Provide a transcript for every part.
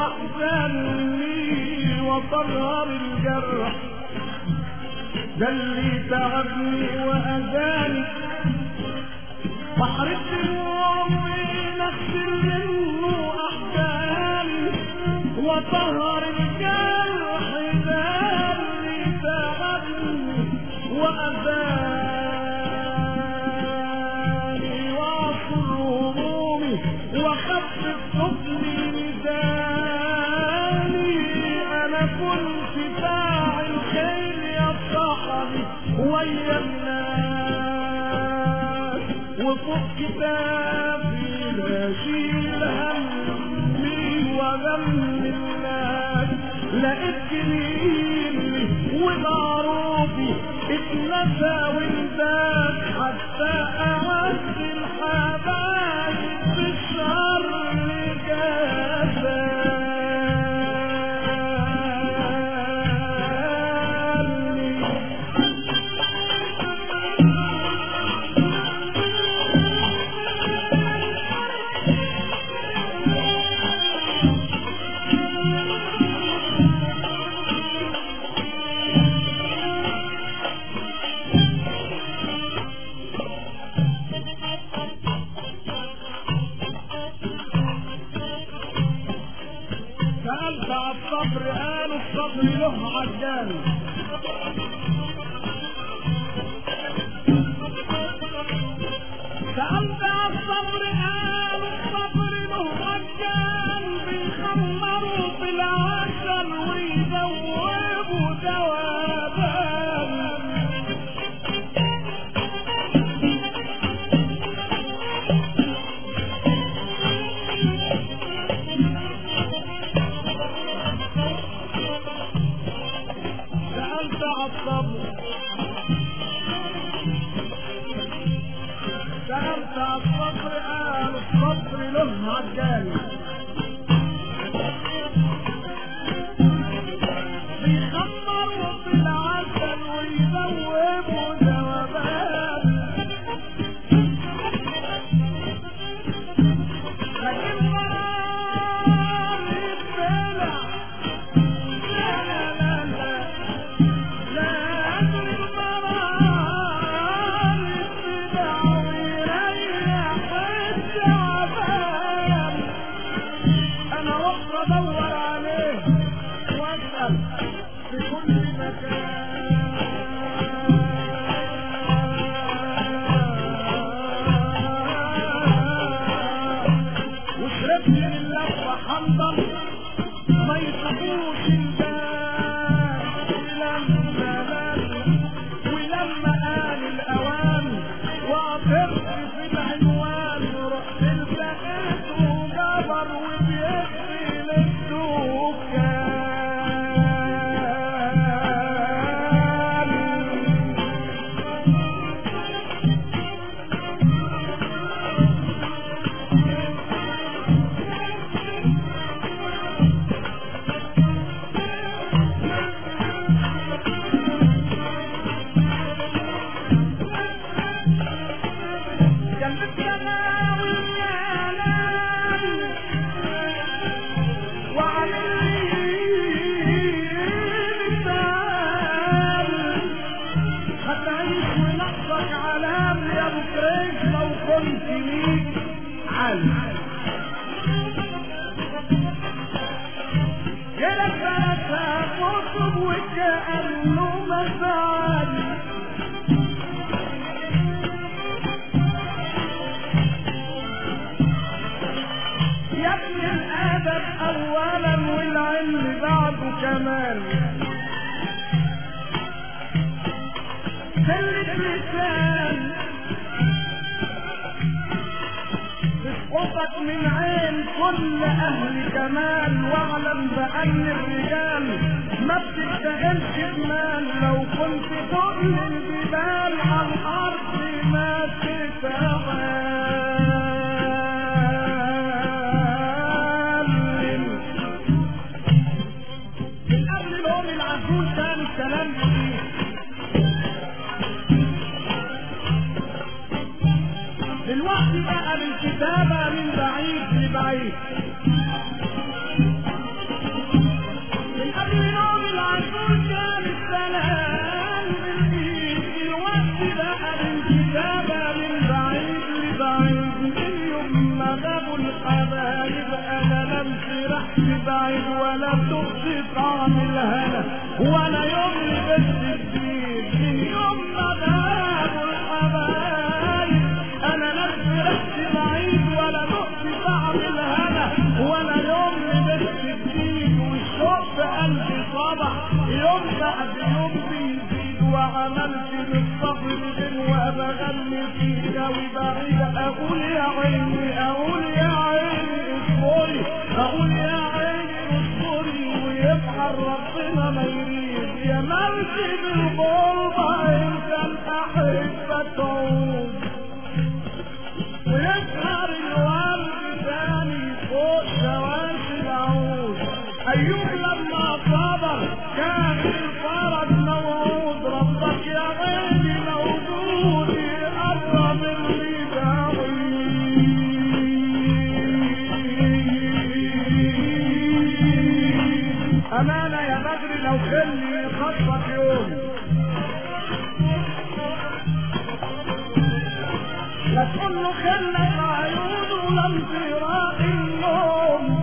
واحزاني وطهر الجرح ده اللي تعبني واذاني بحر الدموع نغسل منه احزاني وطهر الجرح ده اللي تعبني واذاني واعصر همومي وخفف حزني ميزاني انا كنت فاعل خير يا صاحبي ويا الناس وفوق كتابي لا شيل همي وغم الناس لقيت جميلي ومعروفي اتنسى وانتاج حتى اعز الحبايب بالشر جزاني سألت على الصبر قالوا الصبر له عجال سألت على الصبر قالوا الصبر له عجال بيخمروا في العسل ويذوبوا دوابان سألت على الصبر سألت على الصبر قال الصبر له عجال بيخمروا في العسل ويذوبوا ذوبان لكن مرار الدلع لا لا لا لا لكن مرار الدلع ويريح التعبان انا رحت ادور عليه واسال في كل مكان وشربت من اللفه حنظل ما يصحوش البال ولما لما ولما آن الأوان وعطرت في العنوان رحت التقيته جبر وبيقفل الدكان قلبك سماوي يا نبي وعلى مثال هتعيش ونقصك علام يا ابو كريش لو كنت ليك علم جالك ثلاثة كتب وكأنه مثال يا ابن الادب اولا والعلم بعده كمان سلة لسان تسقطك من عين كل اهل كمال واعلم بان الرجال ما بتشتغلش بمال لو كنت تقل الجبال على الارض ما تتعلم من قبل الام العجوز كان الكلام جديد دلوقتي بقى بالكتابة من بعيد لبعيد رحت بعيد ولا تبصي طعم الهنا ولا يوم لبست جديد من يوم ما غابوا الحبايب انا نفسي رحت بعيد ولا تبصي طعم الهنا ولا يوم لبست جديد والشوق في قلبي صبح يوم بعد يوم بيزيد وعملت بالصبر غنوة بغني فيها وبعيد اقول يا عيني اقول يا عيني اصبري اقول يا عيني اصبري ويبقى ربنا ما يريد يا مركب الغربة انت الاحبة تعود ويسهر الورد تاني فوق شواشي العود ايوب لما صبر كان الفرج موعود ربك يا عيني موجود يقرب اللي بعيد امانه يا بدر لو خلي خطك يوم لا تقول له خلك عيونه لم تراء النوم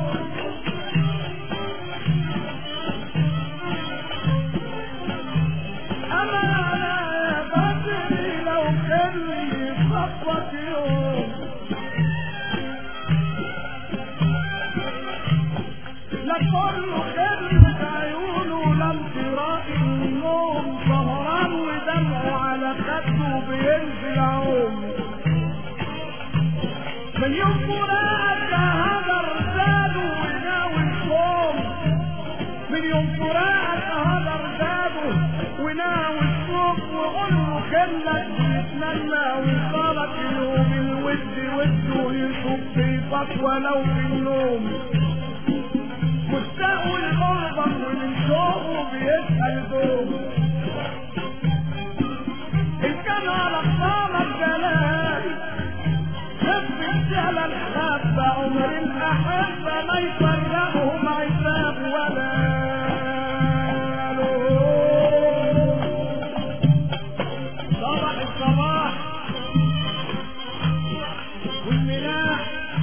أما أنا يا بدري لو خلي خطوة يوم لا تقول له خلك عيونه لم تراء النوم سهران ودمعه على خده بينزل عوم من يوم فراقك هذا الرجال وناوي الصوم من يوم فراقك هذا الرجال وناوي الصوم وقول له خلك بيتمنى وصالك يوم الود وده يشوف بيضك ولو بالنوم مشتاق لقربك ومن شوقه بيسأل دوم إن كان على خصامك جلال حب الجلال حب عمر الأحبة ما يفرقهم عتاب ولا لوم. صباح الصباح والملاح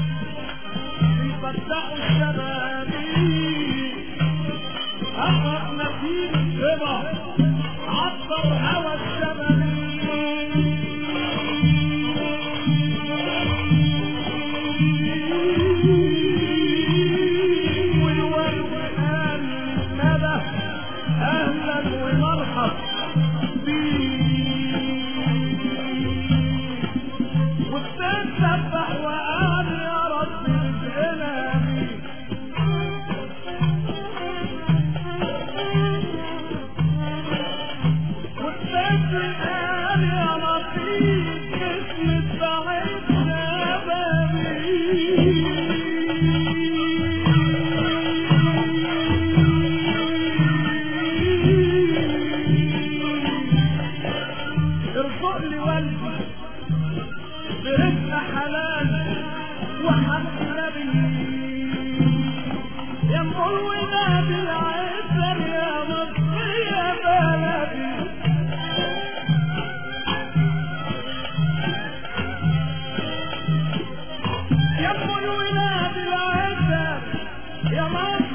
بيفتحوا الشبابيك أقرب نسيم الصبا عطر هوى الشبابيك والورد قال ندى أهلا ومرحب بيك وتسبح وقال يا رب ارزقنا بيك والسجن قال يا لطيف اسم السعيد شبابي ارزق لي والدي برزق حلال وحق نبي يا ام الولاد العسل يا مصر يا بلدي يا ام الولاد العسل يا مصر